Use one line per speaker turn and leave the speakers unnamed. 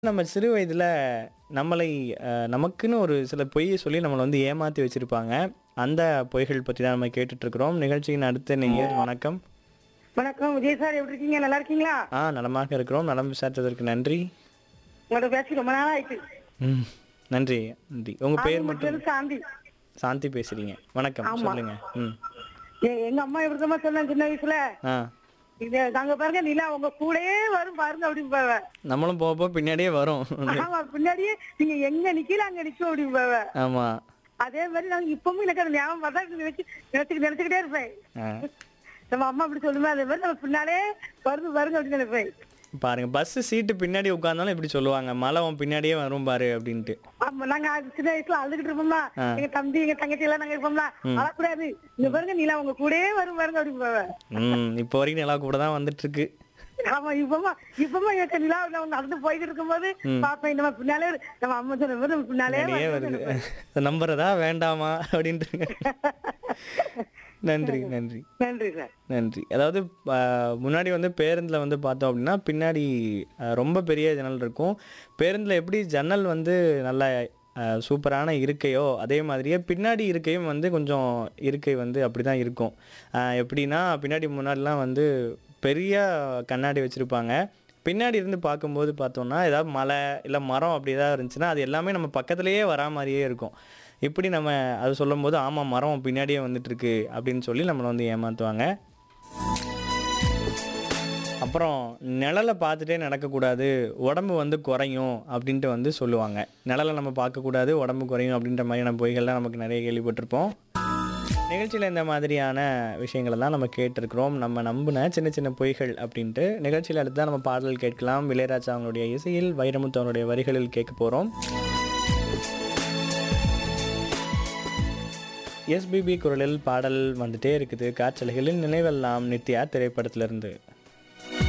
நம்ம சிறு வயதில நம்மளை அ, நமக்குன்னு ஒரு சில பொய்யை சொல்லி நம்மள வந்து ஏமாத்தி வச்சிருப்பாங்க. அந்த பொய்கள் பத்தி தான் நம்ம கேட்டுட்டு இருக்கிறோம். நிகழ்ச்சியின் அடுத்த நேயர் வணக்கம்.
வணக்கம் விஜய் சார் எப்படி இருக்கீங்க நல்லா இருக்கீங்களா
ஆ நலமாக இருக்கிறோம். நலம் விசாரித்ததற்கு நன்றி.
உங்களோட பேசி ரொம்ப நாளா ஆயிட்டு
ம். நன்றி நன்றி. உங்க பேர் மட்டும்
ஆரம்பத்துல சாந்தி
சாந்தி பேசுறீங்க. வணக்கம்
ஆமா.
சொல்லுங்க. ம்.
எ- எங்க அம்மா எப்படிமா சொன்னாங்க சின்ன வயசுல
ஆ
இது நாங்க பாருங்க நிலா உங்க கூடயே வரும் பாருங்க அப்படின்னு
நம்மளும் போக போக பின்னாடியே வரும்.
ஆமா பின்னாடியே நீங்க எங்க நிக்கல அங்க நிக்கும் அப்படின்னு
ஆமா.
அதே மாதிரி நாங்க இப்பவும் எனக்கு அந்த ஞாபகம் பார்த்தா நினைச்சு நினைச்சு நினைச்சுக்கிட்டே இருப்பேன்
ஆ.
நம்ம அம்மா அப்படி சொல்லுமே அதே மாதிரி நம்ம பின்னாலே வருது வருங்க அப்படின்னு நினைப்பேன்
பாருங்க பஸ் சீட்டு பின்னாடி உட்கார்ந்தாலும் இப்படி சொல்லுவாங்க. மழை உன் பின்னாடியே வரும் பாரு அப்படின்ட்டு.
ஆமா நாங்க அது சின்ன வயசுல அழுதுகிட்டு இருப்போம்ல
ஆ.
எங்க தம்பி எங்க தங்கச்சி எல்லாம் நாங்க இருப்போம்ல அழக்கூடாது இங்க பாருங்க நிலா உங்க கூடயே வரும் பாருங்க அப்படின்னு
ம். இப்போ வரைக்கும் நிலா கூட தான் வந்துட்டு இருக்கு.
ஆமா இப்பமா இப்பமா எனக்கு நிலா நான் நடந்து போயிட்டு இருக்கும்போது பாப்பேன் நம்ம பின்னாலே ஒரு- நம்ம அம்மா சொன்ன மாதிரி நம்ம பின்னாலே
பின்னாடியே வருது. நம்புறதா வேண்டாமா அப்படின்ட்டுங்க. நன்றி நன்றி
நன்றி சார்
நன்றி அதாவது ஆ, முன்னாடி வந்து பேருந்தில் வந்து பார்த்தோம் அப்படின்னா பின்னாடி ஆ, ரொம்ப பெரிய ஜன்னல் இருக்கும் பேருந்தில் எப்படி ஜன்னல் வந்து நல்ல ஆ, சூப்பரான இருக்கையோ அதே மாதிரியே பின்னாடி இருக்கையும் வந்து கொஞ்சம் இருக்கை வந்து அப்படி தான் இருக்கும் ஆ, எப்படின்னா பின்னாடி முன்னாடிலாம் வந்து பெரிய கண்ணாடி வச்சுருப்பாங்க பின்னாடி இருந்து பார்க்கும்போது பார்த்தோம்னா ஏதாவது மலை இல்லை மரம் அப்படி ஏதாவது இருந்துச்சுன்னா அது எல்லாமே நம்ம பக்கத்துலேயே வரா மாதிரியே இருக்கும் இப்படி நம்ம அது சொல்லும்போது ஆமாம் மரம் பின்னாடியே வந்துட்டு இருக்கு அப்படின்னு சொல்லி நம்மளை வந்து ஏமாற்றுவாங்க அப்புறம் நிழலை பார்த்துட்டே நடக்கக்கூடாது உடம்பு வந்து குறையும் அப்படின்ட்டு வந்து சொல்லுவாங்க நிழலை நம்ம பார்க்கக்கூடாது உடம்பு குறையும் அப்படின்ற மாதிரியான பொய்கள்லாம் நமக்கு நிறைய கேள்விப்பட்டிருப்போம் நிகழ்ச்சியில் இந்த மாதிரியான விஷயங்களை தான் நம்ம கேட்டிருக்கிறோம் நம்ம நம்பின சின்ன சின்ன பொய்கள் அப்படின்ட்டு நிகழ்ச்சியில் அடுத்து நம்ம பாடல் கேட்கலாம் இளையராஜா அவங்களுடைய இசையில் வைரமுத்து அவருடைய வரிகளில் கேட்க போகிறோம் எஸ்பிபி குரலில் பாடல் வந்துட்டே இருக்குது காற்றலைகளில் நினைவெல்லாம் நித்யா திரைப்படத்திலிருந்து